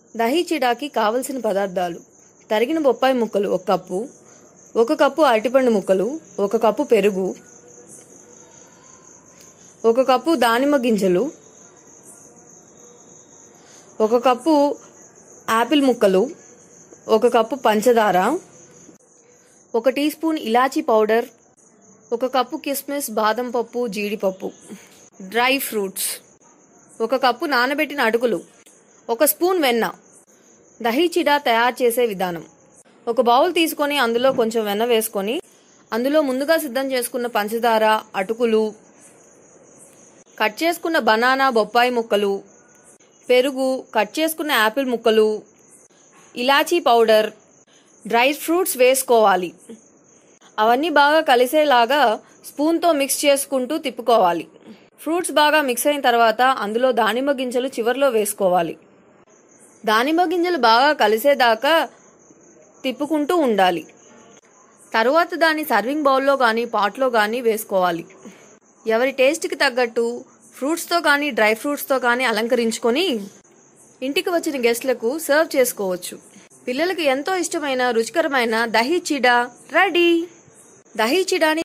దహీ చిడాకి కావలసిన పదార్థాలు తరిగిన బొప్పాయి ముక్కలు ఒక కప్పు ఒక కప్పు అరటిపండు ముక్కలు ఒక కప్పు పెరుగు ఒక కప్పు దానిమ్మ గింజలు ఒక కప్పు యాపిల్ ముక్కలు ఒక కప్పు పంచదార ఒక టీ స్పూన్ ఇలాచీ పౌడర్ ఒక కప్పు కిస్మిస్ బాదం పప్పు జీడిపప్పు డ్రై ఫ్రూట్స్ ఒక కప్పు నానబెట్టిన అటుకులు ఒక స్పూన్ వెన్న దహీ చిడా తయారు చేసే విధానం ఒక బౌల్ తీసుకొని అందులో కొంచెం వెన్న వేసుకొని అందులో ముందుగా సిద్ధం చేసుకున్న పంచదార అటుకులు కట్ చేసుకున్న బనానా బొప్పాయి ముక్కలు పెరుగు కట్ చేసుకున్న యాపిల్ ముక్కలు ఇలాచీ పౌడర్ డ్రై ఫ్రూట్స్ వేసుకోవాలి అవన్నీ బాగా కలిసేలాగా స్పూన్తో మిక్స్ చేసుకుంటూ తిప్పుకోవాలి ఫ్రూట్స్ బాగా మిక్స్ అయిన తర్వాత అందులో దానిమ్మ గింజలు చివర్లో వేసుకోవాలి దానిమ్మ గింజలు బాగా కలిసేదాకా తిప్పుకుంటూ ఉండాలి తరువాత దాన్ని సర్వింగ్ బౌల్లో కానీ పాట్లో కానీ వేసుకోవాలి ఎవరి టేస్ట్కి తగ్గట్టు ఫ్రూట్స్తో కానీ డ్రై ఫ్రూట్స్తో కానీ అలంకరించుకొని ఇంటికి వచ్చిన గెస్ట్లకు సర్వ్ చేసుకోవచ్చు పిల్లలకు ఎంతో ఇష్టమైన రుచికరమైన దహీ చిడా రెడీ దహీ చిడాని